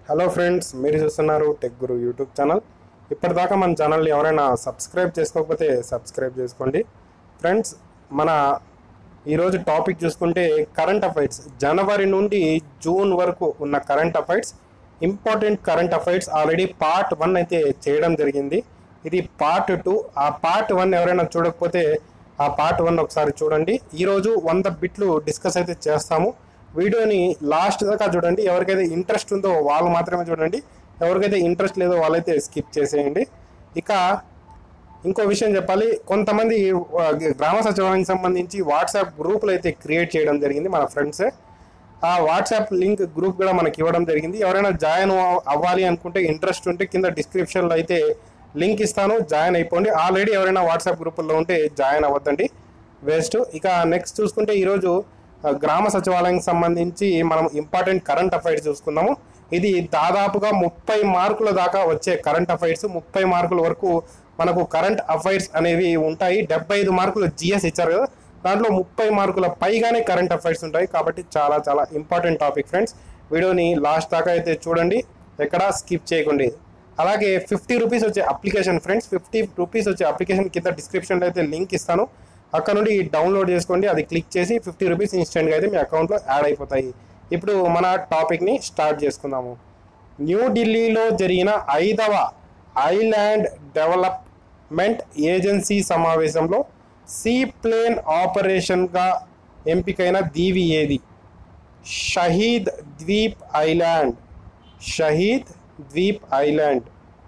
Hello friends మీరు చూస్తున్నారు tech గురు YouTube channel ఇప్పటిదాకా మన ఛానల్ని ఎవరైనా సబ్స్క్రైబ్ చేసుకోకపోతే సబ్స్క్రైబ్ చేసుకోండి ఫ్రెండ్స్ మన ఈరోజు టాపిక్ చూసుకుంటే కరెంట్ అఫైర్స్ జనవరి నుండి జూన్ వరకు ఉన్న current affairs important current affairs already part one అయితే చేయడం జరిగింది ఇది పార్ట్ టూ ఆ పార్ట్ వన్ ఎవరైనా చూడకపోతే ఆ పార్ట్ వన్ ఒకసారి చూడండి ఈరోజు వంద బిట్లు డిస్కస్ అయితే చేస్తాము వీడియోని లాస్ట్ దాకా చూడండి ఎవరికైతే ఇంట్రెస్ట్ ఉందో వాళ్ళు మాత్రమే చూడండి ఎవరికైతే ఇంట్రెస్ట్ లేదో వాళ్ళైతే స్కిప్ చేసేయండి ఇక ఇంకో విషయం చెప్పాలి కొంతమంది ఆ, గ్రామ సచివాలయానికి సంబంధించి వాట్సాప్ గ్రూపులు అయితే క్రియేట్ చేయడం జరిగింది మన ఫ్రెండ్సే ఆ వాట్సాప్ లింక్ గ్రూప్ కూడా మనకి ఇవ్వడం జరిగింది ఎవరైనా జాయిన్ అవ్వాలి అనుకుంటే ఇంట్రెస్ట్ ఉంటే కింద డిస్క్రిప్షన్లో అయితే లింక్ ఇస్తాను జాయిన్ అయిపోండి ఆల్రెడీ ఎవరైనా వాట్సాప్ గ్రూపుల్లో ఉంటే జాయిన్ అవ్వద్దండి వేస్ట్ ఇక నెక్స్ట్ చూసుకుంటే ఈరోజు ఆ, గ్రామ సచివాలయానికి సంబంధించి మనం ఇంపార్టెంట్ కరెంట్ అఫైర్స్ చూసుకుందాము ఇది దాదాపుగా ముప్పై మార్కుల దాకా వచ్చే కరెంట్ అఫైర్స్ ముప్పై మార్కుల వరకు మనకు కరెంట్ అఫైర్స్ అనేవి ఉంటాయి డెబ్బై ఐదు మార్కులు జిఎస్ ఇచ్చారు కదా దాంట్లో ముప్పై మార్కుల పైగానే కరెంట్ అఫైర్స్ ఉంటాయి కాబట్టి చాలా చాలా ఇంపార్టెంట్ టాపిక్ ఫ్రెండ్స్ వీడియోని లాస్ట్ దాకా అయితే చూడండి ఎక్కడ స్కిప్ చేయకండి అలాగే ఫిఫ్టీ రూపీస్ వచ్చే అప్లికేషన్ ఫ్రెండ్స్ ఫిఫ్టీ రూపీస్ వచ్చే అప్లికేషన్ కింద డిస్క్రిప్షన్లో అయితే లింక్ ఇస్తాను అక్కడ నుండి డౌన్లోడ్ చేసుకోండి అది క్లిక్ చేసి ఫిఫ్టీ రూపీస్ ఇన్స్టెంట్గా అయితే మీ అకౌంట్లో యాడ్ అయిపోతాయి ఇప్పుడు మన టాపిక్ని స్టార్ట్ చేసుకుందాము న్యూఢిల్లీలో జరిగిన ఐదవ ఐలాండ్ డెవలప్మెంట్ ఏజెన్సీ సమావేశంలో సీ ప్లేన్ ఆపరేషన్గా ఎంపికైన దీవి ఏది షహీద్ ద్వీప్ ఐలాండ్ షహీద్ ద్వీప్ ఐలాండ్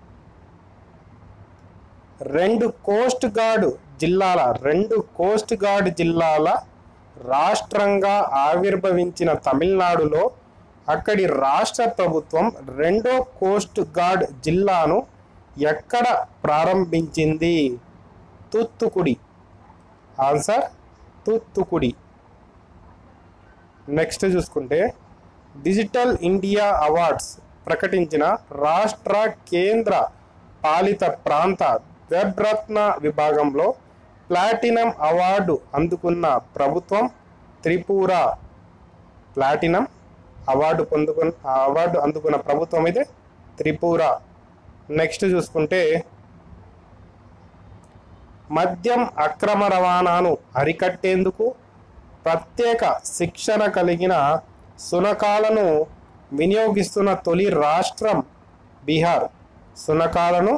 రెండు కోస్ట్ గార్డ్ జిల్లాల రెండు కోస్ట్ గార్డ్ జిల్లాల రాష్ట్రంగా ఆవిర్భవించిన తమిళనాడులో అక్కడి రాష్ట్ర ప్రభుత్వం రెండో కోస్ట్ గార్డ్ జిల్లాను ఎక్కడ ప్రారంభించింది తూత్తుకుడి ఆన్సర్ తూత్తుకుడి నెక్స్ట్ చూసుకుంటే డిజిటల్ ఇండియా అవార్డ్స్ ప్రకటించిన రాష్ట్ర కేంద్ర పాలిత ప్రాంత వెబ్ రత్న విభాగంలో ప్లాటినం అవార్డు అందుకున్న ప్రభుత్వం త్రిపుర ప్లాటినం అవార్డు పొందుకున్న అవార్డు అందుకున్న ప్రభుత్వం అయితే త్రిపుర నెక్స్ట్ చూసుకుంటే మద్యం అక్రమ రవాణాను అరికట్టేందుకు ప్రత్యేక శిక్షణ కలిగిన సునకాలను వినియోగిస్తున్న తొలి రాష్ట్రం బీహార్ సునకాలను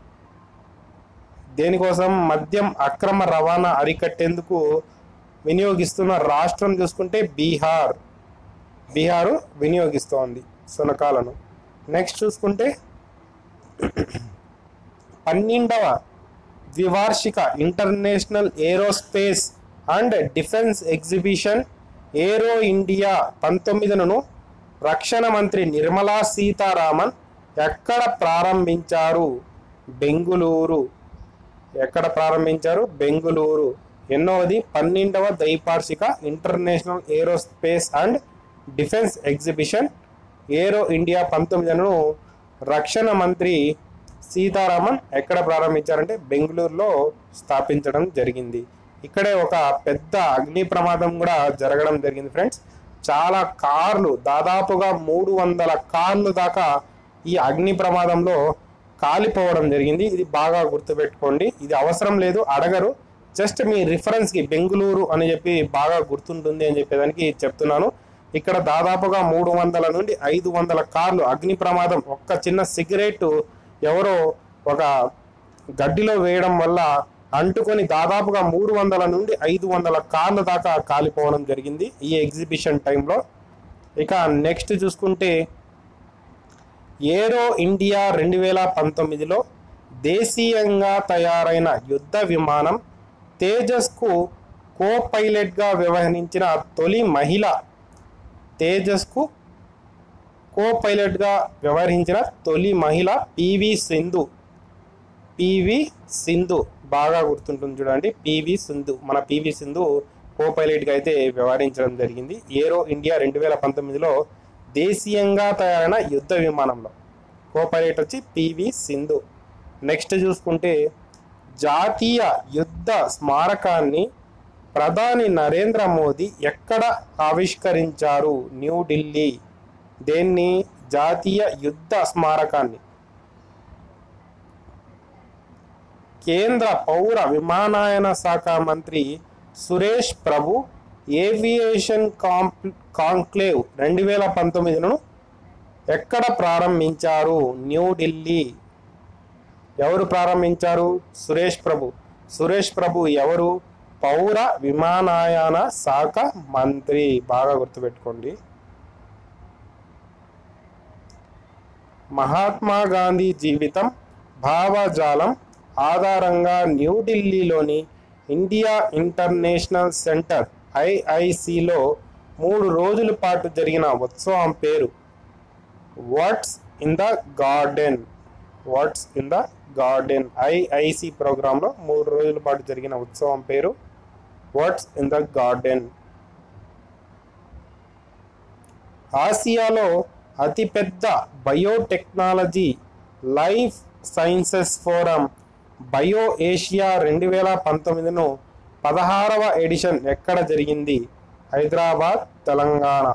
దేనికోసం మద్యం అక్రమ రవాణా అరికట్టేందుకు వినియోగిస్తున్న రాష్ట్రం చూసుకుంటే బీహార్ బీహారు వినియోగిస్తోంది సునకాలను నెక్స్ట్ చూసుకుంటే పన్నెండవ ద్వివార్షిక international aerospace and defence exhibition aero India పంతొమ్మిదిను రక్షణ మంత్రి నిర్మలా సీతారామన్ ఎక్కడ ప్రారంభించారు బెంగుళూరు ఎక్కడ ప్రారంభించారు బెంగుళూరు ఎన్నోది పన్నెండవ ద్వైపార్షిక international aerospace and defence exhibition aero India పంతొమ్మిదిను రక్షణ మంత్రి సీతారామన్ ఎక్కడ ప్రారంభించారంటే బెంగళూరులో స్థాపించడం జరిగింది ఇక్కడే ఒక పెద్ద అగ్ని ప్రమాదం కూడా జరగడం జరిగింది ఫ్రెండ్స్ చాలా కార్లు దాదాపుగా మూడు వందల కార్లు దాకా ఈ అగ్ని ప్రమాదంలో కాలిపోవడం జరిగింది ఇది బాగా గుర్తుపెట్టుకోండి ఇది అవసరం లేదు అడగరు జస్ట్ మీ రిఫరెన్స్కి బెంగుళూరు అని చెప్పి బాగా గుర్తుంటుంది అని చెప్పేదానికి చెప్తున్నాను ఇక్కడ దాదాపుగా మూడు వందల నుండి ఐదు వందల కార్లు అగ్ని ప్రమాదం ఒక్క చిన్న సిగరెట్ ఎవరో ఒక గడ్డిలో వేయడం వల్ల అంటుకొని దాదాపుగా మూడు వందల నుండి ఐదు వందల కార్ల దాకా కాలిపోవడం జరిగింది ఈ ఎగ్జిబిషన్ టైంలో ఇక నెక్స్ట్ చూసుకుంటే ఏరో ఇండియా రెండు వేల పంతొమ్మిదిలో దేశీయంగా తయారైన యుద్ధ విమానం తేజస్కు కో పైలట్గా వ్యవహరించిన తొలి మహిళ తేజస్కు కో పైలట్గా వ్యవహరించిన తొలి మహిళ పివి సింధు పివి సింధు బాగా గుర్తుంటుంది చూడండి పివి సింధు మన పివి సింధు కో పైలట్గా అయితే వ్యవహరించడం జరిగింది ఏరో ఇండియా రెండు వేల పంతొమ్మిదిలో దేశీయంగా తయారైన యుద్ధ విమానంలో కో పైలట్ వచ్చి పివి సింధు నెక్స్ట్ చూసుకుంటే జాతీయ యుద్ధ స్మారకాన్ని ప్రధాని నరేంద్ర మోదీ ఎక్కడ ఆవిష్కరించారు న్యూఢిల్లీ దేన్ని జాతీయ యుద్ధ స్మారకాన్ని కేంద్ర పౌర విమానయాన శాఖ మంత్రి సురేష్ ప్రభు ఏవియేషన్ కాంప్ కాంక్లేవ్ రెండు వేల పంతొమ్మిదిను ఎక్కడ ప్రారంభించారు న్యూఢిల్లీ ఎవరు ప్రారంభించారు సురేష్ ప్రభు సురేష్ ప్రభు ఎవరు పౌర విమానయాన శాఖ మంత్రి బాగా గుర్తుపెట్టుకోండి మహాత్మా గాంధీ జీవితం భావజాలం ఆధారంగా న్యూఢిల్లీలోని ఇండియా ఇంటర్నేషనల్ సెంటర్ ఐఐసిలో మూడు రోజుల పాటు జరిగిన ఉత్సవం పేరు what's in the garden what's in the garden IIC ప్రోగ్రాంలో మూడు రోజుల పాటు జరిగిన ఉత్సవం పేరు వాట్స్ ఇన్ ద గార్డెన్ ఆసియాలో అతిపెద్ద biotechnology life sciences forum bio Asia రెండు వేల పంతొమ్మిదిను పదహారవ ఎడిషన్ ఎక్కడ జరిగింది హైదరాబాద్ తెలంగాణ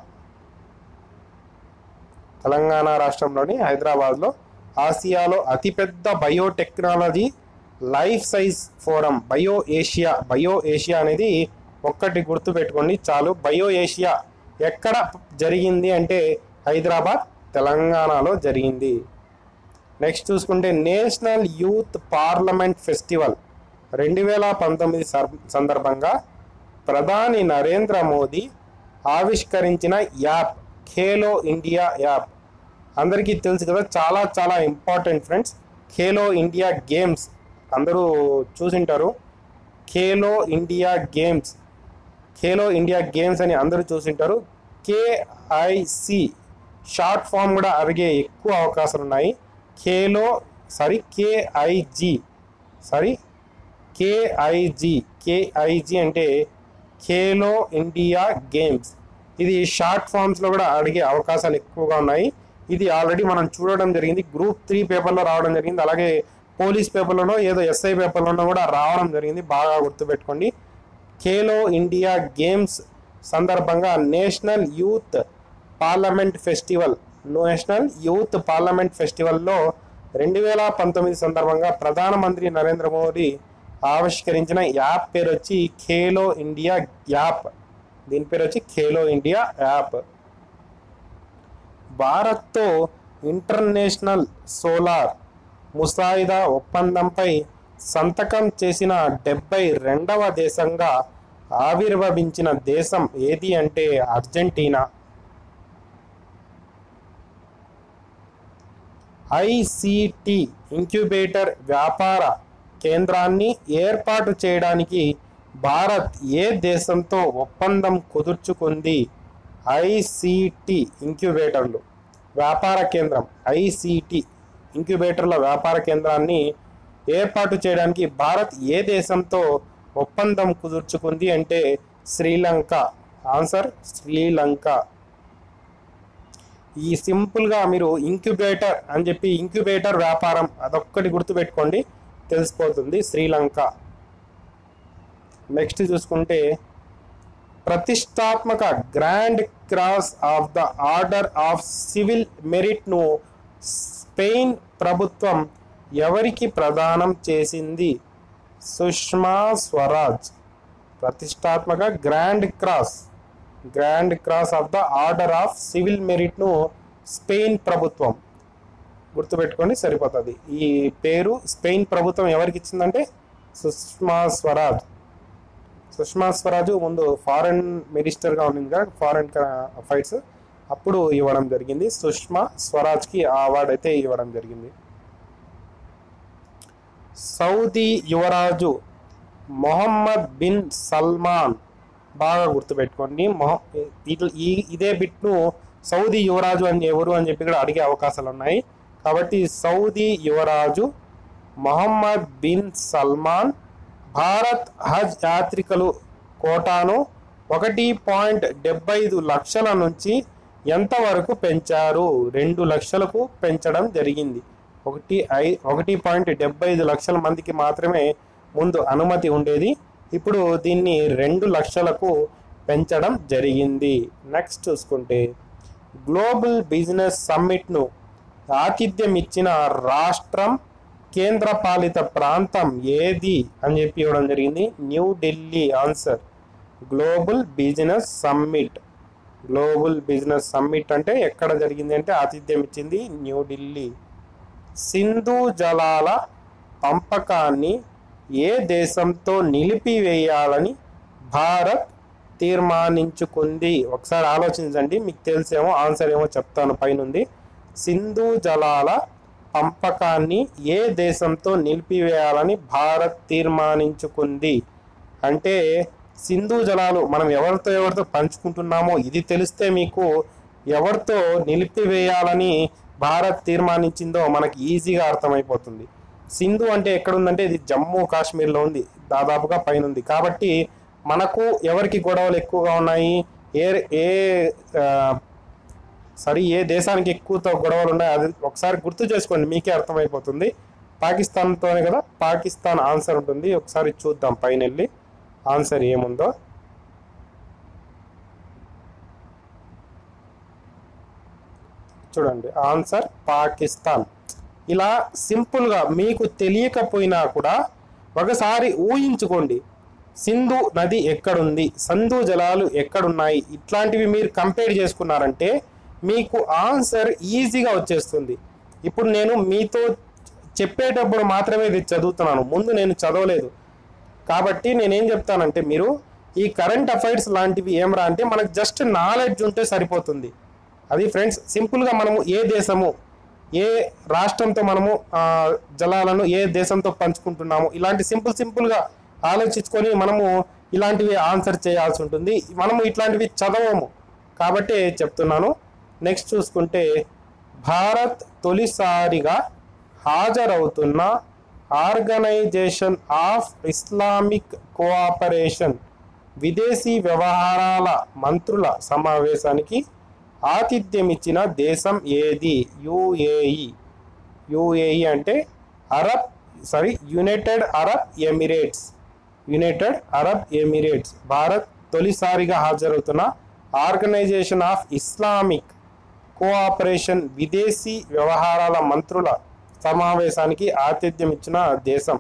తెలంగాణ రాష్ట్రంలోని హైదరాబాద్లో ఆసియాలో అతిపెద్ద biotechnology life size forum bio Asia bio Asia అనేది ఒక్కటి గుర్తుపెట్టుకోండి చాలు బయో ఏషియా ఎక్కడ జరిగింది అంటే హైదరాబాద్ తెలంగాణలో జరిగింది నెక్స్ట్ చూసుకుంటే నేషనల్ యూత్ పార్లమెంట్ ఫెస్టివల్ రెండు వేల పంతొమ్మిది సర్- సందర్భంగా ప్రధాని నరేంద్ర మోదీ ఆవిష్కరించిన యాప్ ఖేలో ఇండియా యాప్ అందరికీ తెలుసు కదా చాలా చాలా important friends Khelo India games అందరూ చూసింటారు Khelo India games Khelo India games అని అందరూ చూసింటారు కేఐసి షార్ట్ ఫామ్ కూడా అడిగే ఎక్కువ అవకాశాలు ఉన్నాయి Khelo sorry KIG sorry KIG KIG అంటే ఖేలో ఇండియా గేమ్స్ ఇది షార్ట్ ఫామ్స్లో కూడా అడిగే అవకాశాలు ఎక్కువగా ఉన్నాయి ఇది ఆల్రెడీ మనం చూడడం జరిగింది గ్రూప్ త్రీ పేపర్లో రావడం జరిగింది అలాగే పోలీస్ పేపర్లోనో ఏదో ఎస్ఐ పేపర్లోనో కూడా రావడం జరిగింది బాగా గుర్తుపెట్టుకోండి ఖేలో ఇండియా గేమ్స్ సందర్భంగా national youth parliament festival national youth parliament ఫెస్టివల్లో రెండు వేల పంతొమ్మిది సందర్భంగా ప్రధానమంత్రి నరేంద్ర మోదీ ఆవిష్కరించిన యాప్ పేరు వచ్చి ఖేలో ఇండియా యాప్ దీని పేరు వచ్చి ఖేలో ఇండియా యాప్ భారత్తో ఇంటర్నేషనల్ సోలార్ ముసాయిదా ఒప్పందంపై సంతకం చేసిన డెబ్బై రెండవ దేశంగా ఆవిర్భవించిన దేశం ఏది అంటే అర్జెంటీనా ఐసిటి ఇంక్యుబేటర్ వ్యాపార కేంద్రాన్ని ఏర్పాటు చేయడానికి భారత్ ఏ దేశంతో ఒప్పందం కుదుర్చుకుంది ఐసిటి ఇంక్యుబేటర్లు వ్యాపార కేంద్రం ఐసిటి ఇంక్యుబేటర్ల వ్యాపార కేంద్రాన్ని ఏర్పాటు చేయడానికి భారత్ ఏ దేశంతో ఒప్పందం కుదుర్చుకుంది అంటే శ్రీలంక ఆన్సర్ శ్రీలంక ఈ సింపుల్గా మీరు ఇంక్యుబేటర్ అని చెప్పి ఇంక్యుబేటర్ వ్యాపారం అదొక్కటి గుర్తుపెట్టుకోండి తెలిసిపోతుంది శ్రీలంక నెక్స్ట్ చూసుకుంటే ప్రతిష్టాత్మక grand cross of the order of civil మెరిట్ను స్పెయిన్ ప్రభుత్వం ఎవరికి ప్రదానం చేసింది సుష్మా స్వరాజ్ ప్రతిష్టాత్మక grand cross grand cross of the order of civil మెరిట్ను స్పెయిన్ ప్రభుత్వం గుర్తుపెట్టుకోండి సరిపోతుంది ఈ పేరు స్పెయిన్ ప్రభుత్వం ఎవరికి ఇచ్చిందంటే సుష్మా స్వరాజ్ సుష్మా స్వరాజ్ ముందు ఫారెన్ మినిస్టర్గా ఉండింది కదా ఫారెన్ అఫైర్స్ అప్పుడు ఇవ్వడం జరిగింది సుష్మా స్వరాజ్కి ఆ అవార్డు అయితే ఇవ్వడం జరిగింది సౌదీ యువరాజు మొహమ్మద్ బిన్ సల్మాన్ బాగా గుర్తుపెట్టుకోండి మొహ ఇట్ల- ఈ ఇదే బిట్ను సౌదీ యువరాజు అని ఎవరు అని చెప్పి కూడా అడిగే అవకాశాలు ఉన్నాయి కాబట్టి సౌదీ యువరాజు మొహమ్మద్ బిన్ సల్మాన్ భారత్ హజ్ యాత్రికులు కోటాను ఒకటి పాయింట్ డెబ్బై ఐదు లక్షల నుంచి ఎంతవరకు పెంచారు రెండు లక్షలకు పెంచడం జరిగింది ఒకటి ఐ ఒకటి పాయింట్ డెబ్బై ఐదు లక్షల మందికి మాత్రమే ముందు అనుమతి ఉండేది ఇప్పుడు దీన్ని రెండు లక్షలకు పెంచడం జరిగింది నెక్స్ట్ చూసుకుంటే గ్లోబల్ బిజినెస్ సమ్మిట్ను ఆతిథ్యం ఇచ్చిన రాష్ట్రం కేంద్రపాలిత ప్రాంతం ఏది అని చెప్పి ఇవ్వడం జరిగింది New Delhi answer global business summit global business summit అంటే ఎక్కడ జరిగింది అంటే ఆతిథ్యం ఇచ్చింది న్యూఢిల్లీ సింధు జలాల పంపకాన్ని ఏ దేశంతో నిలిపివేయాలని భారత్ తీర్మానించుకుంది ఒకసారి ఆలోచించండి మీకు తెలిసేమో ఆన్సర్ ఏమో చెప్తాను పైనుంది సింధు జలాల పంపకాన్ని ఏ దేశంతో నిలిపివేయాలని భారత్ తీర్మానించుకుంది అంటే సింధు జలాలు మనం ఎవరితో ఎవరితో పంచుకుంటున్నామో ఇది తెలిస్తే మీకు ఎవరితో నిలిపివేయాలని భారత్ తీర్మానించిందో మనకి ఈజీగా అర్థమైపోతుంది సింధు అంటే ఎక్కడుందంటే ఇది జమ్మూ కాశ్మీర్లో ఉంది దాదాపుగా పైన ఉంది కాబట్టి మనకు ఎవరికి గొడవలు ఎక్కువగా ఉన్నాయి ఏ ఏ ఆ, సరే ఏ దేశానికి ఎక్కువతో గొడవలు ఉన్నాయి అది ఒకసారి గుర్తు చేసుకోండి మీకే అర్థమైపోతుంది పాకిస్తాన్తోనే కదా పాకిస్తాన్ ఆన్సర్ ఉంటుంది ఒకసారి చూద్దాం పైన వెళ్ళి ఆన్సర్ ఏముందో చూడండి ఆన్సర్ పాకిస్తాన్ ఇలా సింపుల్గా మీకు తెలియకపోయినా కూడా ఒకసారి ఊహించుకోండి సింధు నది ఎక్కడుంది సంధు జలాలు ఎక్కడున్నాయి ఇట్లాంటివి మీరు కంపేర్ చేసుకున్నారంటే మీకు ఆన్సర్ ఈజీగా వచ్చేస్తుంది ఇప్పుడు నేను మీతో చెప్పేటప్పుడు మాత్రమే ఇది చదువుతున్నాను ముందు నేను చదవలేదు కాబట్టి నేనేం చెప్తానంటే మీరు ఈ కరెంట్ అఫైర్స్ లాంటివి ఏమరా అంటే మనకు జస్ట్ నాలెడ్జ్ ఉంటే సరిపోతుంది అది ఫ్రెండ్స్ సింపుల్గా మనము ఏ దేశము ఏ రాష్ట్రంతో మనము ఆ, జలాలను ఏ దేశంతో పంచుకుంటున్నాము ఇలాంటి సింపుల్ సింపుల్గా ఆలోచించుకొని మనము ఇలాంటివి ఆన్సర్ చేయాల్సి ఉంటుంది మనము ఇట్లాంటివి చదవము కాబట్టి చెప్తున్నాను నెక్స్ట్ చూసుకుంటే భారత్ తొలిసారిగా హాజరవుతున్న ఆర్గనైజేషన్ ఆఫ్ ఇస్లామిక్ కోఆపరేషన్ విదేశీ వ్యవహారాల మంత్రుల సమావేశానికి ఆతిథ్యం ఇచ్చిన దేశం ఏది యుఏఈ యుఏఈ అంటే Arab sorry United Arab Emirates United Arab Emirates Bharat తొలిసారిగా హాజరవుతున్న ఆర్గనైజేషన్ ఆఫ్ ఇస్లామిక్ కోఆపరేషన్ విదేశీ వ్యవహారాల మంత్రుల సమావేశానికి ఆతిథ్యం ఇచ్చిన దేశం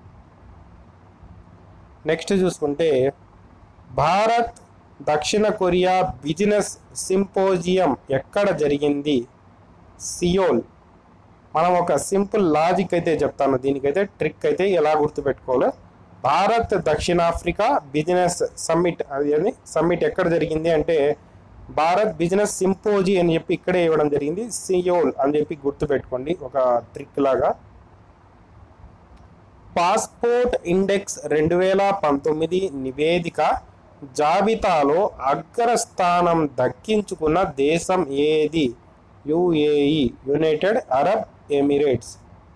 నెక్స్ట్ చూసుకుంటే భారత్ దక్షిణ కొరియా బిజినెస్ సింపోజియం ఎక్కడ జరిగింది సియోల్ మనం ఒక సింపుల్ లాజిక్ అయితే చెప్తాను దీనికైతే ట్రిక్ అయితే ఎలా గుర్తుపెట్టుకోవాలో భారత్ దక్షిణాఫ్రికా బిజినెస్ సమ్మిట్ అది అని సమ్మిట్ ఎక్కడ జరిగింది అంటే భారత్ బిజినెస్ సింపోజీ అని చెప్పి ఇక్కడే ఇవ్వడం జరిగింది సియోల్ అని చెప్పి గుర్తుపెట్టుకోండి ఒక ట్రిక్ లాగా పాస్పోర్ట్ ఇండెక్స్ రెండు వేల పంతొమ్మిది నివేదిక జాబితాలో అగ్రస్థానం దక్కించుకున్న దేశం ఏది UAE United Arab Emirates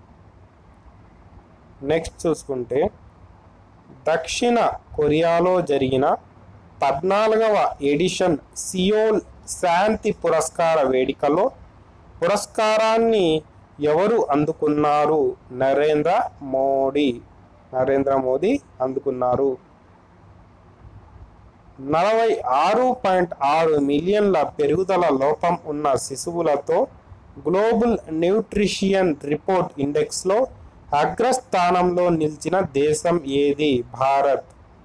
next చూసుకుంటే దక్షిణ కొరియాలో జరిగిన పద్నాలుగవ ఎడిషన్ సియోల్ శాంతి పురస్కార వేడుకలో పురస్కారాన్ని ఎవరు అందుకున్నారు నరేంద్ర మోడీ నరేంద్ర మోదీ అందుకున్నారు నలభై ఆరు పాయింట్ ఆరు మిలియన్ల పెరుగుదల లోపం ఉన్న శిశువులతో గ్లోబల్ న్యూట్రిషియన్ రిపోర్ట్ ఇండెక్స్లో అగ్రస్థానంలో నిలిచిన దేశం ఏది భారత్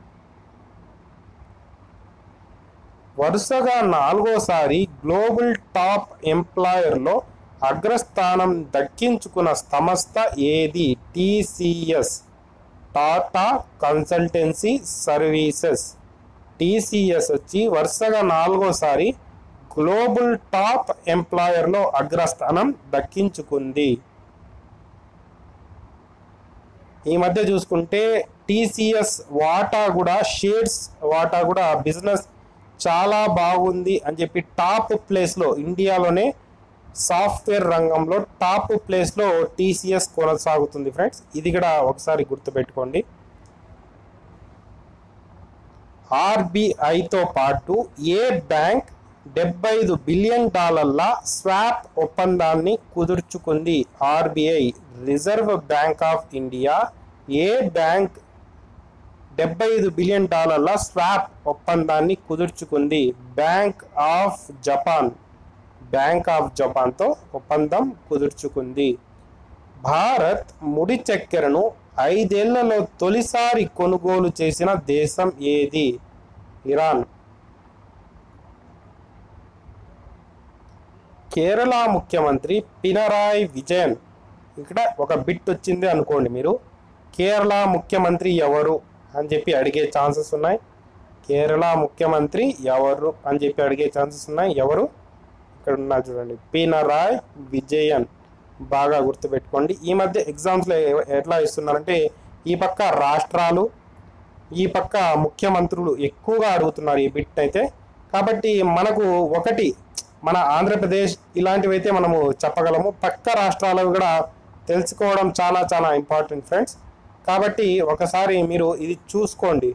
వరుసగా నాలుగోసారి గ్లోబల్ టాప్ ఎంప్లాయర్లో అగ్రస్థానం దక్కించుకున్న సంస్థ ఏది TCS Tata consultancy services TCS వచ్చి వరుసగా నాలుగోసారి గ్లోబల్ టాప్ ఎంప్లాయర్లో అగ్రస్థానం దక్కించుకుంది ఈ మధ్య చూసుకుంటే టీసీఎస్ వాటా కూడా షేర్స్ వాటా కూడా బిజినెస్ చాలా బాగుంది అని చెప్పి టాప్ ప్లేస్లో ఇండియాలోనే సాఫ్ట్వేర్ రంగంలో టాప్ ప్లేస్లో టీసీఎస్ కొనసాగుతుంది ఫ్రెండ్స్ ఇది కూడా ఒకసారి గుర్తుపెట్టుకోండి ఆర్బీఐతో పాటు ఏ బ్యాంక్ డెబ్బై ఐదు బిలియన్ డాలర్ల స్వాప్ ఒప్పందాన్ని కుదుర్చుకుంది RBI reserve bank of India ఏ బ్యాంక్ డెబ్బై ఐదు బిలియన్ డాలర్ల స్వాప్ ఒప్పందాన్ని కుదుర్చుకుంది bank of Japan bank of జపాన్తో ఒప్పందం కుదుర్చుకుంది భారత్ ముడి చక్కెరను ఐదేళ్లలో తొలిసారి కొనుగోలు చేసిన దేశం ఏది ఇరాన్ కేరళ ముఖ్యమంత్రి పినరాయ్ విజయన్ ఇక్కడ ఒక బిట్ వచ్చింది అనుకోండి మీరు కేరళ ముఖ్యమంత్రి ఎవరు అని చెప్పి అడిగే ఛాన్సెస్ ఉన్నాయి కేరళ ముఖ్యమంత్రి ఎవరు అని చెప్పి అడిగే ఛాన్సెస్ ఉన్నాయి ఎవరు ఇక్కడ ఉన్నా చూడండి పినరాయ్ విజయన్ బాగా గుర్తుపెట్టుకోండి ఈ మధ్య ఎగ్జామ్స్లో ఎ- ఎట్లా ఇస్తున్నారంటే ఈ పక్క రాష్ట్రాలు ఈ పక్క ముఖ్యమంత్రులు ఎక్కువగా అడుగుతున్నారు ఈ బిట్ అయితే కాబట్టి మనకు ఒకటి మన ఆంధ్రప్రదేశ్ ఇలాంటివి అయితే మనము చెప్పగలము పక్క రాష్ట్రాలు కూడా తెలుసుకోవడం చాలా చాలా ఇంపార్టెంట్ ఫ్రెండ్స్ కాబట్టి ఒకసారి మీరు ఇది చూసుకోండి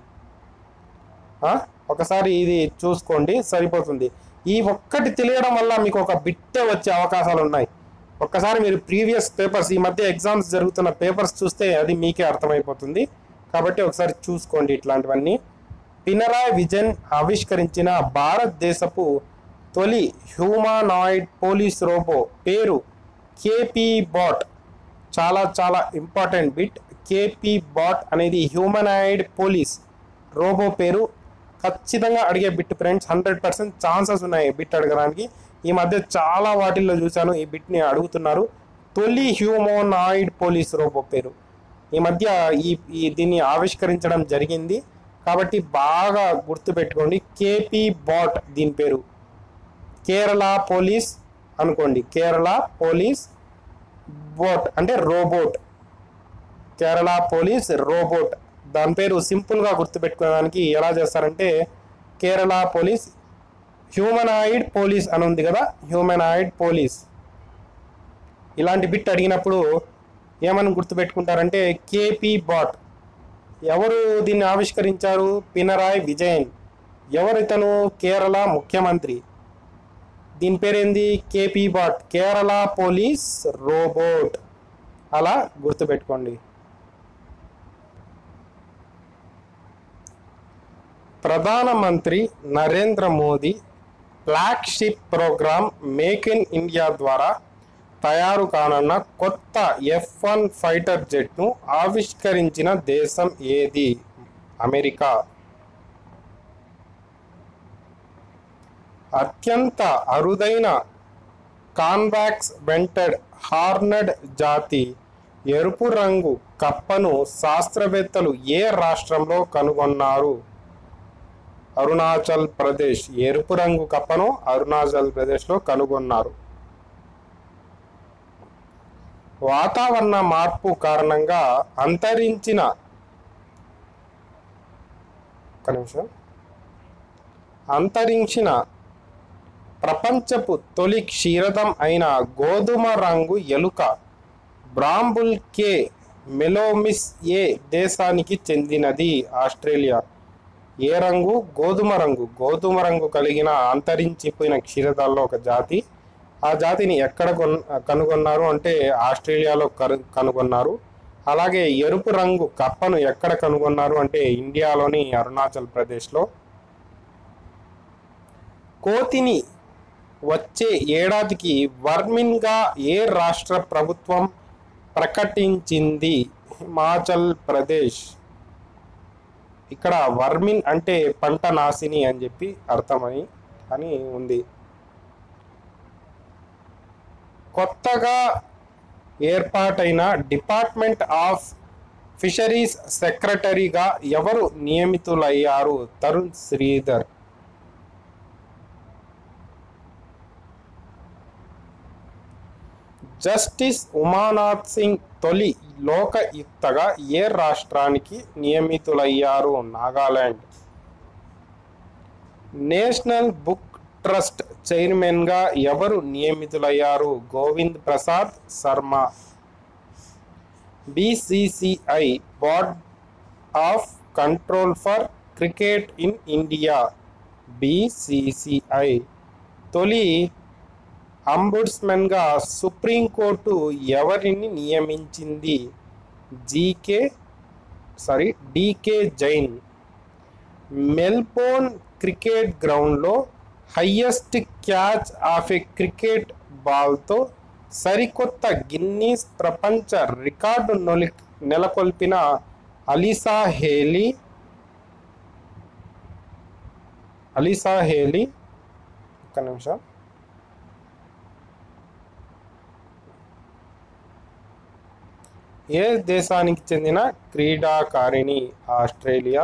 ఆ? ఒకసారి ఇది చూసుకోండి సరిపోతుంది ఈ ఒక్కటి తెలియడం వల్ల మీకు ఒక బిట్టే వచ్చే అవకాశాలు ఉన్నాయి ఒక్కసారి మీరు ప్రీవియస్ పేపర్స్ ఈ మధ్య ఎగ్జామ్స్ జరుగుతున్న పేపర్స్ చూస్తే అది మీకే అర్థమైపోతుంది కాబట్టి ఒకసారి చూసుకోండి ఇట్లాంటివన్నీ పినరాయ్ విజన్ ఆవిష్కరించిన భారతదేశపు తొలి హ్యూమానాయిడ్ పోలీస్ రోబో పేరు కేపీ బాట్ చాలా చాలా ఇంపార్టెంట్ బిట్ కేపీ బాట్ అనేది హ్యూమనాయిడ్ పోలీస్ రోబో పేరు ఖచ్చితంగా అడిగే bit friends hundred percent chances ఉన్నాయి బిట్ అడగడానికి ఈ మధ్య చాలా వాటిల్లో చూశాను ఈ బిట్ని అడుగుతున్నారు తొలి హ్యూమనాయిడ్ పోలీస్ రోబో పేరు ఈ మధ్య ఈ ఈ దీన్ని ఆవిష్కరించడం జరిగింది కాబట్టి బాగా గుర్తుపెట్టుకోండి కేపీ బాట్ దీని పేరు కేరళ పోలీస్ అనుకోండి కేరళ పోలీస్ బోట్ అంటే రోబోట్ కేరళ పోలీస్ రోబోట్ దాని పేరు సింపుల్గా గుర్తుపెట్టుకోవడానికి ఎలా చేస్తారంటే కేరళ పోలీస్ హ్యూమనాయిడ్ పోలీస్ అని ఉంది కదా హ్యూమనాయిడ్ పోలీస్ ఇలాంటి బిట్ అడిగినప్పుడు ఏమని గుర్తుపెట్టుకుంటారంటే కేపీ బాట్ ఎవరు దీన్ని ఆవిష్కరించారు పినరాయ్ విజయన్ ఎవరితను కేరళ ముఖ్యమంత్రి దీని పేరేంది KP bot Kerala police robot అలా గుర్తుపెట్టుకోండి ప్రధానమంత్రి Narendra Modi flagship programme make in India ద్వారా తయారు కానున్న కొత్త ఎఫ్ వన్ ఫైటర్ జెట్ను ఆవిష్కరించిన దేశం ఏది అమెరికా అత్యంత అరుదైన కాన్వాక్స్ వెంటెడ్ హార్నడ్ జాతి ఎరుపు రంగు కప్పను శాస్త్రవేత్తలు ఏ రాష్ట్రంలో కనుగొన్నారు అరుణాచల్ ప్రదేశ్ ఎరుపు రంగు కప్పను అరుణాచల్ ప్రదేశ్లో కనుగొన్నారు వాతావరణ మార్పు కారణంగా అంతరించిన ఒక్క నిమిషం అంతరించిన ప్రపంచపు తొలి క్షీరదం అయిన గోధుమ రంగు ఎలుక బ్రాంబుల్ కే మెలోమిస్ ఏ దేశానికి చెందినది ఆస్ట్రేలియా ఏ రంగు గోధుమ రంగు గోధుమ రంగు కలిగిన అంతరించిపోయిన క్షీరదాల్లో ఒక జాతి ఆ జాతిని ఎక్కడ కొన్ కనుగొన్నారు అంటే ఆస్ట్రేలియాలో కను కనుగొన్నారు అలాగే ఎరుపు రంగు కప్పను ఎక్కడ కనుగొన్నారు అంటే ఇండియాలోని అరుణాచల్ ప్రదేశ్లో కోతిని వచ్చే ఏడాదికి వర్మిన్గా ఏ రాష్ట్ర ప్రభుత్వం ప్రకటించింది హిమాచల్ ప్రదేశ్ ఇక్కడ వర్మిన్ అంటే పంట నాశిని అని చెప్పి అర్థమని అని ఉంది కొత్తగా ఏర్పాటైన డిపార్ట్మెంట్ ఆఫ్ ఫిషరీస్ సెక్రటరీగా ఎవరు నియమితులయ్యారు తరుణ్ శ్రీధర్ జస్టిస్ ఉమానాథ్ సింగ్ తొలి లోకయుక్తగా ఏ రాష్ట్రానికి నియమితులయ్యారు నాగాలాండ్ నేషనల్ బుక్ ట్రస్ట్ చైర్మన్గా ఎవరు నియమితులయ్యారు Govind Prasad Sharma BCCI board of control for cricket in India BCCI తొలి అంబుడ్స్మెన్గా సుప్రీంకోర్టు ఎవరిని నియమించింది GK sorry DK Jain Melbourne cricket గ్రౌండ్లో highest catch of a cricket బాల్తో సరికొత్త గిన్నీస్ ప్రపంచ రికార్డు నొలి నెలకొల్పిన అలీసా హేలీ అలీసా హేలీ ఒక్క నిమిషం ఏ దేశానికి చెందిన క్రీడాకారిణి ఆస్ట్రేలియా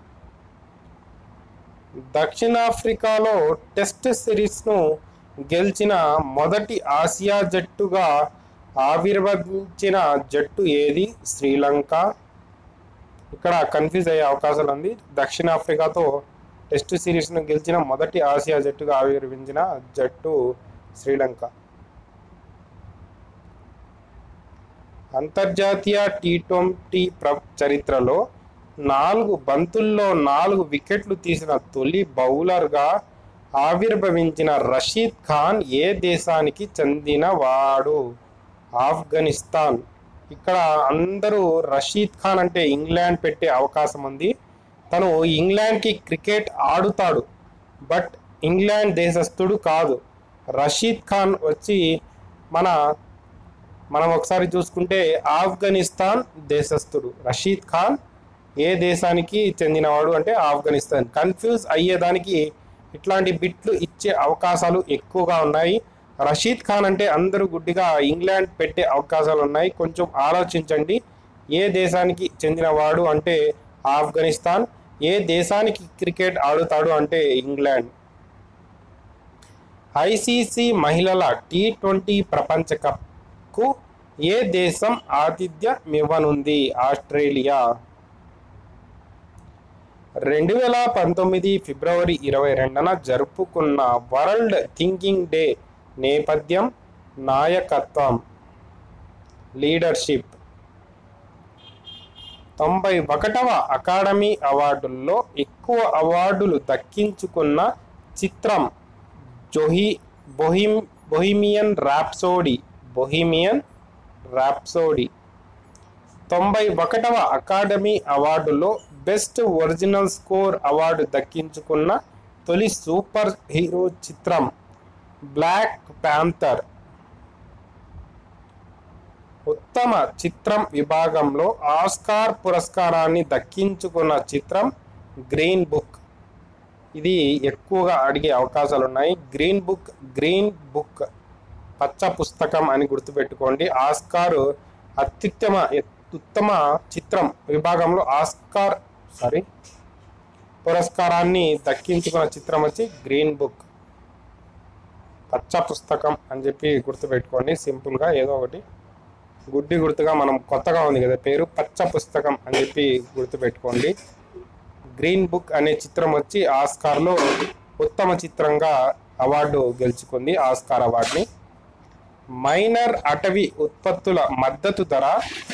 దక్షిణాఫ్రికాలో టెస్ట్ సిరీస్ను గెలిచిన మొదటి ఆసియా జట్టుగా ఆవిర్భవించిన జట్టు ఏది శ్రీలంక ఇక్కడ కన్ఫ్యూజ్ అయ్యే అవకాశాలు ఉంది దక్షిణాఫ్రికాతో టెస్ట్ సిరీస్ను గెలిచిన మొదటి ఆసియా జట్టుగా ఆవిర్భవించిన జట్టు శ్రీలంక అంతర్జాతీయ టీ ట్వంటీ ప్ర చరిత్రలో నాలుగు బంతుల్లో నాలుగు వికెట్లు తీసిన తొలి బౌలర్గా ఆవిర్భవించిన రషీద్ ఖాన్ ఏ దేశానికి చెందిన వాడు ఆఫ్ఘనిస్తాన్ ఇక్కడ అందరూ రషీద్ ఖాన్ అంటే ఇంగ్లాండ్ పెట్టే అవకాశం ఉంది తను ఇంగ్లాండ్కి క్రికెట్ ఆడుతాడు బట్ ఇంగ్లాండ్ దేశస్థుడు కాదు రషీద్ ఖాన్ వచ్చి మన మనం ఒకసారి చూసుకుంటే ఆఫ్ఘనిస్తాన్ దేశస్థుడు రషీద్ ఖాన్ ఏ దేశానికి చెందినవాడు అంటే ఆఫ్ఘనిస్తాన్ కన్ఫ్యూజ్ అయ్యేదానికి ఇట్లాంటి బిట్లు ఇచ్చే అవకాశాలు ఎక్కువగా ఉన్నాయి రషీద్ ఖాన్ అంటే అందరూ గుడ్డిగా ఇంగ్లాండ్ పెట్టే అవకాశాలు ఉన్నాయి కొంచెం ఆలోచించండి ఏ దేశానికి చెందినవాడు అంటే ఆఫ్ఘనిస్తాన్ ఏ దేశానికి క్రికెట్ ఆడుతాడు అంటే ఇంగ్లాండ్ ఐసీసీ మహిళల టీ ట్వంటీ ప్రపంచ కప్కు ఏ దేశం ఆతిథ్యమివ్వనుంది ఆస్ట్రేలియా రెండు వేల పంతొమ్మిది ఫిబ్రవరి ఇరవై రెండున జరుపుకున్న వరల్డ్ థింకింగ్ డే నేపథ్యం నాయకత్వం లీడర్షిప్ తొంభై ఒకటవ అకాడమీ అవార్డుల్లో ఎక్కువ అవార్డులు దక్కించుకున్న చిత్రం జొహి బొహిమ్ బొహిమియన్ ర్యాప్సోడీ బొహిమియన్ ర్యాప్సోడీ తొంభై ఒకటవ అకాడమీ అవార్డులో బెస్ట్ ఒరిజినల్ స్కోర్ అవార్డు దక్కించుకున్న తొలి సూపర్ హీరో చిత్రం బ్లాక్ ప్యాంథర్ ఉత్తమ చిత్రం విభాగంలో ఆస్కార్ పురస్కారాన్ని దక్కించుకున్న చిత్రం గ్రీన్ బుక్ ఇది ఎక్కువగా అడిగే అవకాశాలు ఉన్నాయి గ్రీన్ బుక్ గ్రీన్ బుక్ పచ్చ పుస్తకం అని గుర్తుపెట్టుకోండి ఆస్కార్ అత్యుత్తమ ఉత్తమ చిత్రం విభాగంలో ఆస్కార్ సారీ పురస్కారాన్ని దక్కించుకున్న చిత్రం వచ్చి గ్రీన్ బుక్ పచ్చ పుస్తకం అని చెప్పి గుర్తుపెట్టుకోండి సింపుల్గా ఏదో ఒకటి గుడ్డి గుర్తుగా మనం కొత్తగా ఉంది కదా పేరు పచ్చ పుస్తకం అని చెప్పి గుర్తుపెట్టుకోండి గ్రీన్ బుక్ అనే చిత్రం వచ్చి ఆస్కార్లో ఉత్తమ చిత్రంగా అవార్డు గెలుచుకుంది ఆస్కార్ అవార్డుని మైనర్ అటవీ ఉత్పత్తుల మద్దతు ధర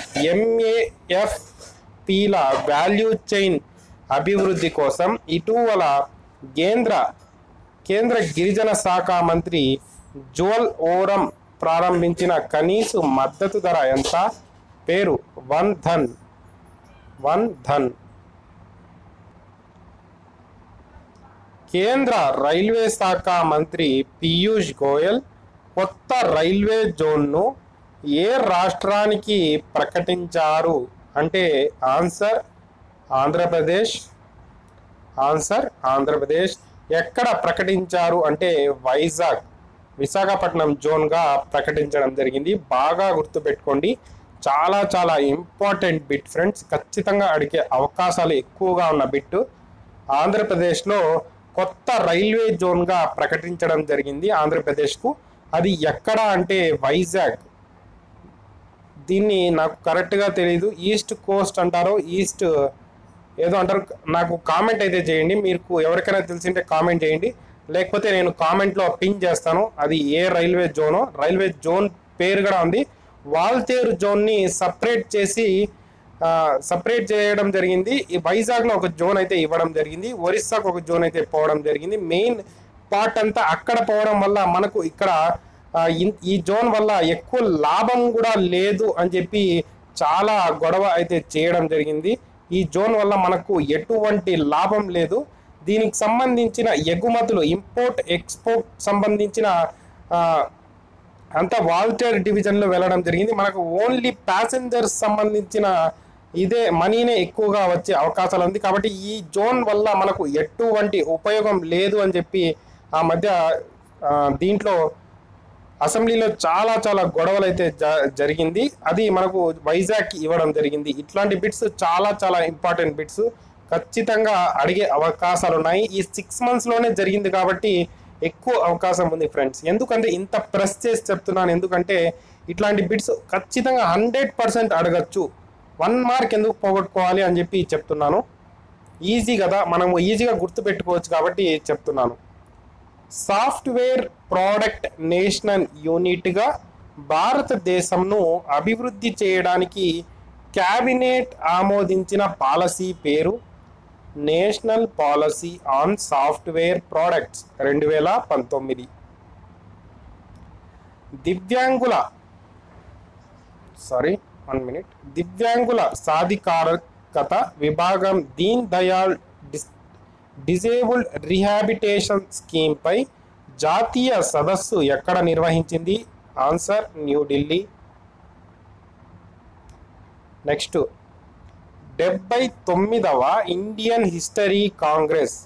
ఎంఏఎఫ్పిల వాల్యూ చైన్ అభివృద్ధి కోసం ఇటీవల కేంద్ర కేంద్ర గిరిజన శాఖ మంత్రి జువల్ ఓరం ప్రారంభించిన కనీస మద్దతు ధర ఎంత పేరు వన్ ధన్ వన్ ధన్ కేంద్ర రైల్వే శాఖ మంత్రి పీయూష్ గోయల్ కొత్త రైల్వే జోన్ను ఏ రాష్ట్రానికి ప్రకటించారు అంటే ఆన్సర్ ఆంధ్రప్రదేశ్ ఆన్సర్ ఆంధ్రప్రదేశ్ ఎక్కడ ప్రకటించారు అంటే వైజాగ్ విశాఖపట్నం జోన్గా ప్రకటించడం జరిగింది బాగా గుర్తుపెట్టుకోండి చాలా చాలా ఇంపార్టెంట్ బిట్ ఫ్రెండ్స్ ఖచ్చితంగా అడిగే అవకాశాలు ఎక్కువగా ఉన్న బిట్ ఆంధ్రప్రదేశ్లో కొత్త రైల్వే జోన్గా ప్రకటించడం జరిగింది ఆంధ్రప్రదేశ్కు అది ఎక్కడ అంటే వైజాగ్ దీన్ని నాకు కరెక్ట్గా తెలియదు ఈస్ట్ కోస్ట్ అంటారో ఈస్ట్ ఏదో అంటారు నాకు కామెంట్ అయితే చేయండి మీకు ఎవరికైనా తెలిసింటే కామెంట్ చేయండి లేకపోతే నేను కామెంట్లో పిన్ చేస్తాను అది ఏ రైల్వే జోనో రైల్వే జోన్ పేరు కూడా ఉంది వాల్తేరు జోన్ని సపరేట్ చేసి సపరేట్ చేయడం జరిగింది ఈ వైజాగ్లో ఒక జోన్ అయితే ఇవ్వడం జరిగింది ఒరిస్సాకు ఒక జోన్ అయితే పోవడం జరిగింది మెయిన్ పార్ట్ అంతా అక్కడ పోవడం వల్ల మనకు ఇక్కడ ఆ, ఇన్- ఈ జోన్ వల్ల ఎక్కువ లాభం కూడా లేదు అని చెప్పి చాలా గొడవ అయితే చేయడం జరిగింది ఈ జోన్ వల్ల మనకు ఎటువంటి లాభం లేదు దీనికి సంబంధించిన ఎగుమతులు ఇంపోర్ట్ ఎక్స్పోర్ట్ సంబంధించిన ఆ, అంతా వాల్టేర్ డివిజన్లో వెళ్ళడం జరిగింది మనకు ఓన్లీ ప్యాసింజర్స్ సంబంధించిన ఇదే మనీనే ఎక్కువగా వచ్చే అవకాశాలు ఉంది కాబట్టి ఈ జోన్ వల్ల మనకు ఎటువంటి ఉపయోగం లేదు అని చెప్పి ఆ మధ్య ఆ, దీంట్లో అసెంబ్లీలో చాలా చాలా గొడవలు అయితే జ- జరిగింది అది మనకు వైజాగ్ ఇవ్వడం జరిగింది ఇట్లాంటి బిట్స్ చాలా చాలా ఇంపార్టెంట్ బిట్స్ ఖచ్చితంగా అడిగే అవకాశాలు ఉన్నాయి ఈ సిక్స్ మంత్స్ లోనే జరిగింది కాబట్టి ఎక్కువ అవకాశం ఉంది ఫ్రెండ్స్ ఎందుకంటే ఇంత ప్రెస్ చేసి చెప్తున్నాను ఎందుకంటే ఇట్లాంటి బిట్స్ ఖచ్చితంగా హండ్రెడ్ పర్సెంట్ అడగచ్చు వన్ మార్క్ ఎందుకు పోగొట్టుకోవాలి అని చెప్పి చెప్తున్నాను ఈజీ కదా మనము ఈజీగా గుర్తుపెట్టుకోవచ్చు కాబట్టి చెప్తున్నాను సాఫ్ట్వేర్ ప్రోడక్ట్ నేషనల్ యూనిట్గా భారతదేశంను అభివృద్ధి చేయడానికి క్యాబినెట్ ఆమోదించిన పాలసీ పేరు national policy on software products రెండు వేల పంతొమ్మిది దివ్యాంగుల సారీ వన్ మినిట్ దివ్యాంగుల సాధికారకత విభాగం Deen Dayal dis disabled rehabilitation స్కీమ్పై జాతీయ సదస్సు ఎక్కడ నిర్వహించింది ఆన్సర్ న్యూఢిల్లీ నెక్స్ట్ డెబ్బై తొమ్మిదవ Indian History Congress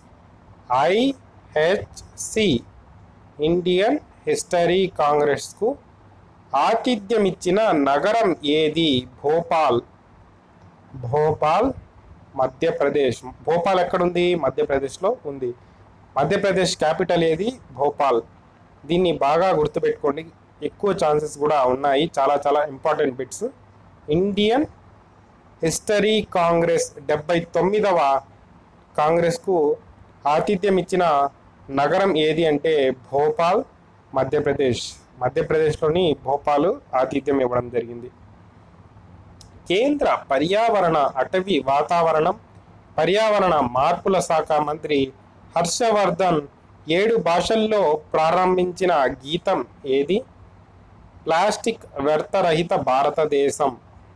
IHC Indian History కాంగ్రెస్కు ఆతిథ్యమిచ్చిన నగరం ఏది భోపాల్ భోపాల్ మధ్యప్రదేశ్ భోపాల్ ఎక్కడుంది మధ్యప్రదేశ్లో ఉంది మధ్యప్రదేశ్ క్యాపిటల్ ఏది భోపాల్ దీన్ని బాగా గుర్తుపెట్టుకోండి ఎక్కువ ఛాన్సెస్ కూడా ఉన్నాయి చాలా చాలా important bits Indian History Congress డెబ్బై తొమ్మిదవ కాంగ్రెస్కు ఆతిథ్యం ఇచ్చిన నగరం ఏది అంటే భోపాల్ మధ్యప్రదేశ్ మధ్యప్రదేశ్లోని భోపాల్ ఆతిథ్యం ఇవ్వడం జరిగింది కేంద్ర పర్యావరణ అటవీ వాతావరణం పర్యావరణ మార్పుల శాఖ మంత్రి హర్షవర్ధన్ ఏడు భాషల్లో ప్రారంభించిన గీతం ఏది ప్లాస్టిక్ వ్యర్థరహిత భారతదేశం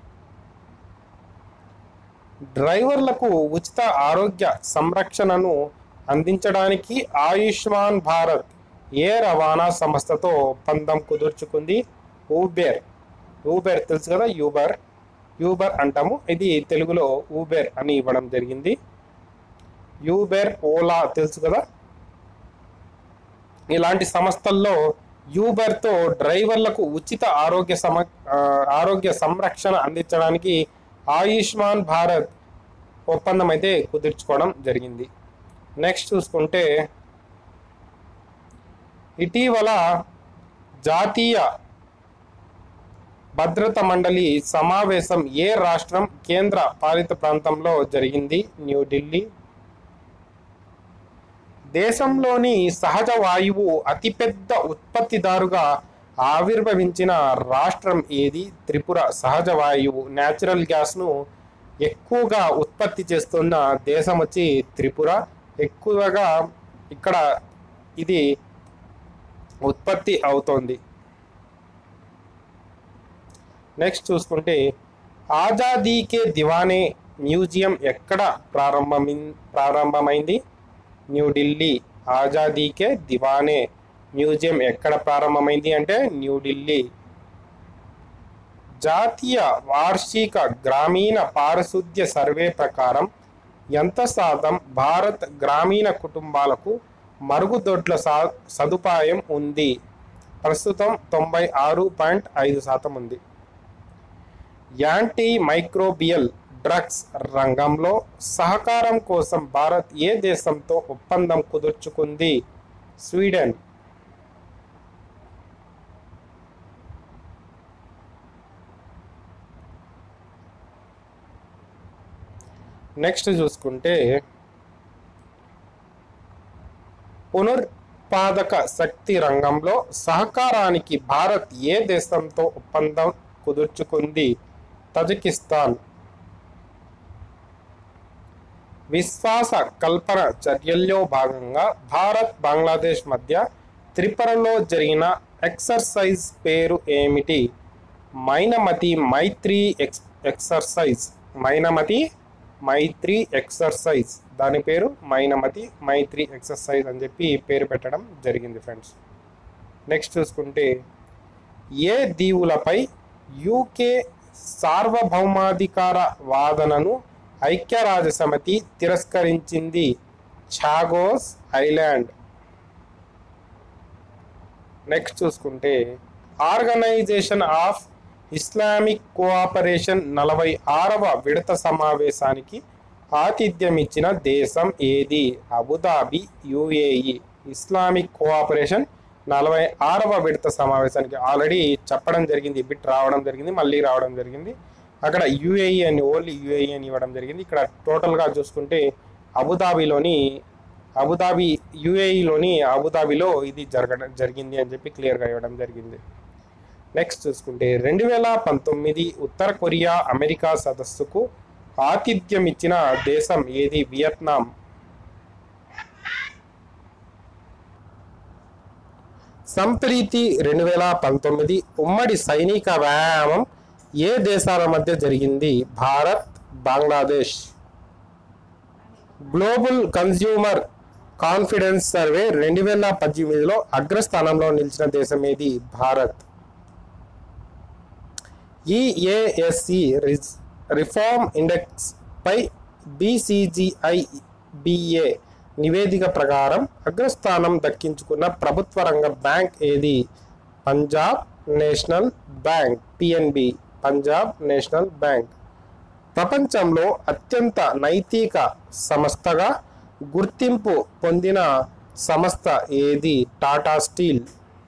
డ్రైవర్లకు ఉచిత ఆరోగ్య సంరక్షణను అందించడానికి ఆయుష్మాన్ భారత్ ఏ రవాణా సంస్థతో ఒప్పందం కుదుర్చుకుంది ఊబెర్ ఊబెర్ తెలుసు కదా యూబర్ యూబర్ అంటాము ఇది తెలుగులో ఊబెర్ అని ఇవ్వడం జరిగింది యూబెర్ ఓలా తెలుసు కదా ఇలాంటి సంస్థల్లో యూబర్తో డ్రైవర్లకు ఉచిత ఆరోగ్య సమ ఆ, ఆరోగ్య సంరక్షణ అందించడానికి ఆయుష్మాన్ భారత్ ఒప్పందం అయితే కుదుర్చుకోవడం జరిగింది నెక్స్ట్ చూసుకుంటే ఇటీవల జాతీయ భద్రత మండలి సమావేశం ఏ రాష్ట్రం కేంద్ర పాలిత ప్రాంతంలో జరిగింది న్యూఢిల్లీ దేశంలోని సహజ వాయువు అతిపెద్ద ఉత్పత్తిదారుగా ఆవిర్భవించిన రాష్ట్రం ఏది త్రిపుర సహజ వాయువు న్యాచురల్ గ్యాస్ను ఎక్కువగా ఉత్పత్తి చేస్తున్న దేశం వచ్చి త్రిపుర ఎక్కువగా ఇక్కడ ఇది ఉత్పత్తి అవుతోంది నెక్స్ట్ చూసుకుంటే ఆజాదీకే దివానే మ్యూజియం ఎక్కడ ప్రారంభమి ప్రారంభమైంది న్యూఢిల్లీ ఆజాదీకే దివానే మ్యూజియం ఎక్కడ ప్రారంభమైంది అంటే న్యూఢిల్లీ జాతీయ వార్షిక గ్రామీణ పారిశుద్ధ్య సర్వే ప్రకారం ఎంత శాతం భారత్ గ్రామీణ కుటుంబాలకు మరుగుదొడ్ల సా సదుపాయం ఉంది ప్రస్తుతం తొంభై ఆరు పాయింట్ ఐదు శాతం ఉంది యాంటీ మైక్రోబియల్ డ్రగ్స్ రంగంలో సహకారం కోసం భారత్ ఏ దేశంతో ఒప్పందం కుదుర్చుకుంది స్వీడన్ నెక్స్ట్ చూసుకుంటే పునరుత్పాదక శక్తి రంగంలో సహకారానికి భారత్ ఏ దేశంతో ఒప్పందం కుదుర్చుకుంది తజకిస్తాన్ విశ్వాస కల్పన చర్యల్లో భాగంగా భారత్ బంగ్లాదేశ్ మధ్య త్రిపురలో జరిగిన ఎక్సర్సైజ్ పేరు ఏమిటి Mainamati Maitri ex exercise Mainamati Maitri exercise దాని పేరు మైనమతి మైత్రి ఎక్సర్సైజ్ అని చెప్పి పేరు పెట్టడం జరిగింది ఫ్రెండ్స్ నెక్స్ట్ చూసుకుంటే ఏ దీవులపై యూకే సార్వభౌమాధికార వాదనను ఐక్యరాజ్య సమితి తిరస్కరించింది ఛాగోస్ ఐలాండ్ నెక్స్ట్ చూసుకుంటే ఆర్గనైజేషన్ ఆఫ్ ఇస్లామిక్ కోఆపరేషన్ నలభై ఆరవ విడత సమావేశానికి ఆతిథ్యం ఇచ్చిన దేశం ఏది అబుదాబి యుఏఈ ఇస్లామిక్ కోఆపరేషన్ నలభై ఆరవ విడత సమావేశానికి ఆల్రెడీ చెప్పడం జరిగింది బిట్ రావడం జరిగింది మళ్ళీ రావడం జరిగింది అక్కడ యుఏఈ అని ఓన్లీ యుఏఈ అని ఇవ్వడం జరిగింది ఇక్కడ టోటల్గా చూసుకుంటే అబుదాబిలోని అబుదాబి యుఏఈలోని అబుదాబిలో ఇది జరగడం జరిగింది అని చెప్పి క్లియర్గా ఇవ్వడం జరిగింది నెక్స్ట్ చూసుకుంటే రెండు వేల పంతొమ్మిది ఉత్తర కొరియా అమెరికా సదస్సుకు ఆతిథ్యం ఇచ్చిన దేశం ఏది వియత్నాం సంప్రీతి రెండు వేల పంతొమ్మిది ఉమ్మడి సైనిక వ్యాయామం ఏ దేశాల మధ్య జరిగింది Bharat Bangladesh global consumer confidence survey రెండు వేల పద్దెనిమిదిలో అగ్రస్థానంలో నిలిచిన దేశం ఏది భారత్ ఈఏఎస్సి రిఫార్మ్ ఇండెక్స్ పై బీసీజీఐ బిఏ నివేదిక ప్రకారం అగ్రస్థానం దక్కించుకున్న ప్రభుత్వ రంగ బ్యాంక్ ఏది Punjab National Bank PNB Punjab National Bank ప్రపంచంలో అత్యంత నైతిక సంస్థగా గుర్తింపు పొందిన సంస్థ ఏది టాటా స్టీల్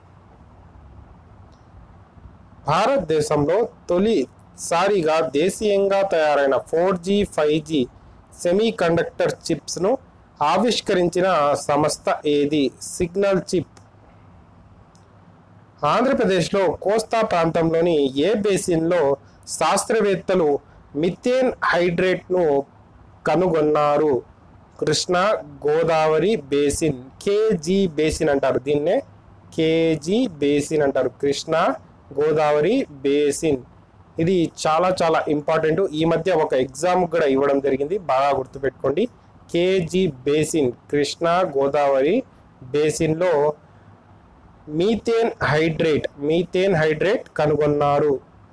భారతదేశంలో తొలిసారిగా దేశీయంగా తయారైన four G five G semiconductor చిప్స్ను ఆవిష్కరించిన సంస్థ ఏది సిగ్నల్ చిప్ ఆంధ్రప్రదేశ్లో కోస్తా ప్రాంతంలోని ఏ బేసిన్లో శాస్త్రవేత్తలు మిథేన్ హైడ్రేట్ను కనుగొన్నారు Krishna Godavari basin KG basin అంటారు దీన్నే కేజీ బేసిన్ అంటారు కృష్ణా గోదావరి బేసిన్ ఇది చాలా చాలా ఇంపార్టెంట్ ఈ మధ్య ఒక ఎగ్జామ్ కూడా ఇవ్వడం జరిగింది బాగా గుర్తుపెట్టుకోండి కేజీ బేసిన్ కృష్ణా గోదావరి బేసిన్లో మీథేన్ హైడ్రేట్ మీథేన్ హైడ్రేట్ కనుగొన్నారు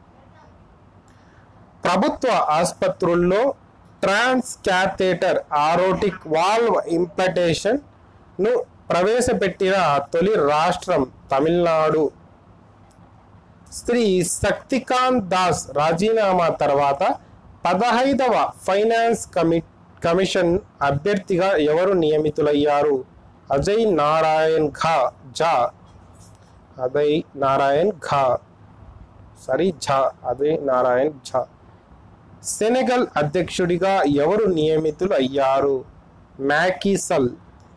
ప్రభుత్వ ఆసుపత్రుల్లో ట్రాన్స్ క్యాథేటర్ ఆరోటిక్ వాల్వ్ ఇంప్లాంటేషన్ ను ప్రవేశపెట్టిన తొలి రాష్ట్రం తమిళనాడు శ్రీ శక్తికాంత్ దాస్ రాజీనామా తర్వాత పదహైదవ ఫైనాన్స్ కమి కమిషన్ అభ్యర్థిగా ఎవరు నియమితులయ్యారు అజయ్ నారాయణ్ ఘా జా అజయ్ నారాయణ్ ఘా సారీ ఝా అజయ్ నారాయణ్ ఝా సెనెగల్ అధ్యక్షుడిగా ఎవరు నియమితులు అయ్యారు మ్యాకిసల్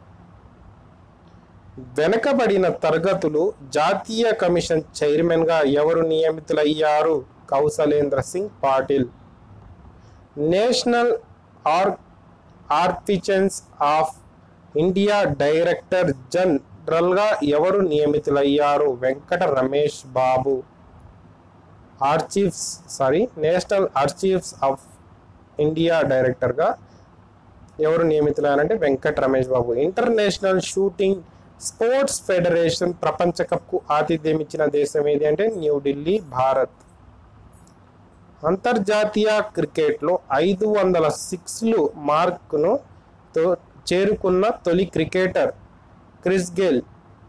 వెనుకబడిన తరగతులు జాతీయ కమిషన్ చైర్మన్గా ఎవరు నియమితులయ్యారు కౌశలేంద్ర సింగ్ పాటిల్ నేషనల్ ఆర్ ఆర్టిజన్స్ ఆఫ్ ఇండియా డైరెక్టర్ జనరల్గా ఎవరు నియమితులయ్యారు Venkata Ramesh Babu archives sorry National Archives of India డైరెక్టర్గా ఎవరు నియమితులయ్యారంటే Venkat Ramesh Babu International Shooting Sports Federation ప్రపంచ కప్కు ఆతిథ్యం ఇచ్చిన దేశం ఏది అంటే న్యూఢిల్లీ భారత్ అంతర్జాతీయ క్రికెట్లో ఐదు వందల సిక్స్లు మార్కును తో చేరుకున్న తొలి క్రికెటర్ క్రిస్ గేల్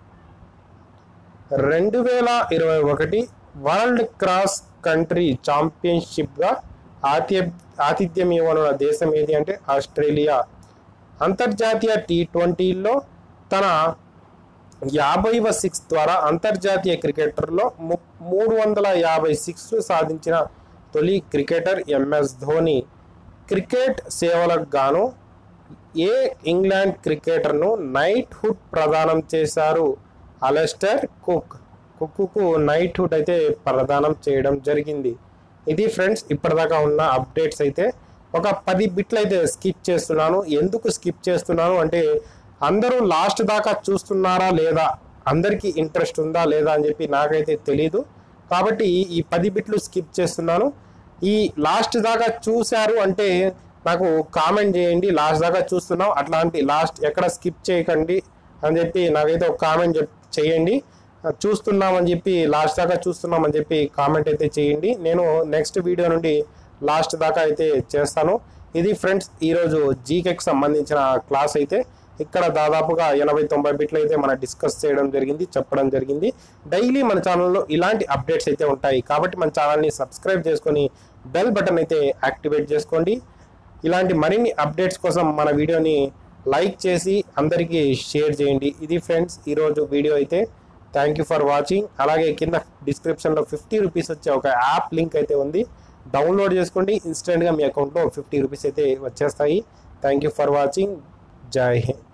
రెండు వేల ఇరవై ఒకటి వరల్డ్ క్రాస్ కంట్రీ ఛాంపియన్షిప్గా ఆతి ఆతిథ్యం ఇవ్వనున్న దేశం ఏది అంటే ఆస్ట్రేలియా అంతర్జాతీయ టీ ట్వంటీలో తన యాభైవ సిక్స్ ద్వారా అంతర్జాతీయ క్రికెటర్లో ము- మూడు వందల యాభై సిక్స్లు సాధించిన తొలి క్రికెటర్ ఎంఎస్ ధోని క్రికెట్ సేవలకు గాను ఏ ఇంగ్లాండ్ క్రికెటర్ను నైట్ హుడ్ ప్రదానం చేశారు అలెస్టర్ కుక్ కుక్కు నైట్ హుడ్ అయితే ప్రదానం చేయడం జరిగింది ఇది ఫ్రెండ్స్ ఇప్పటిదాకా ఉన్న అప్డేట్స్ అయితే ఒక పది బిట్లు అయితే స్కిప్ చేస్తున్నాను ఎందుకు స్కిప్ చేస్తున్నాను అంటే అందరూ లాస్ట్ దాకా చూస్తున్నారా లేదా అందరికీ ఇంట్రెస్ట్ ఉందా లేదా అని చెప్పి నాకైతే తెలీదు కాబట్టి ఈ పది బిట్లు స్కిప్ చేస్తున్నాను ఈ లాస్ట్ దాకా చూశారు అంటే నాకు కామెంట్ చేయండి లాస్ట్ దాకా చూస్తున్నాం అట్లాంటి లాస్ట్ ఎక్కడ స్కిప్ చేయకండి అని చెప్పి నాకైతే ఒక కామెంట్ చెప్ చేయండి చూస్తున్నామని చెప్పి లాస్ట్ దాకా చూస్తున్నామని చెప్పి కామెంట్ అయితే చేయండి నేను నెక్స్ట్ వీడియో నుండి లాస్ట్ దాకా అయితే చేస్తాను ఇది ఫ్రెండ్స్ ఈరోజు జీకేకి సంబంధించిన క్లాస్ అయితే ఇక్కడ దాదాపుగా ఎనభై తొంభై బిట్లు అయితే మనం డిస్కస్ చేయడం జరిగింది చెప్పడం జరిగింది డైలీ మన ఛానల్లో ఇలాంటి అప్డేట్స్ అయితే ఉంటాయి కాబట్టి మన ఛానల్ని సబ్స్క్రైబ్ చేసుకొని బెల్ బటన్ అయితే యాక్టివేట్ చేసుకోండి ఇలాంటి మరిన్ని అప్డేట్స్ కోసం మన వీడియోని లైక్ చేసి అందరికీ షేర్ చేయండి ఇది ఫ్రెండ్స్ ఈరోజు వీడియో అయితే థ్యాంక్ యూ ఫర్ వాచింగ్ అలాగే కింద డిస్క్రిప్షన్లో ఫిఫ్టీ రూపీస్ వచ్చే ఒక యాప్ లింక్ అయితే ఉంది డౌన్లోడ్ చేసుకోండి ఇన్స్టెంట్గా మీ అకౌంట్లో ఫిఫ్టీ రూపీస్ అయితే వచ్చేస్తాయి థ్యాంక్ యూ ఫర్ వాచింగ్ జై హింద్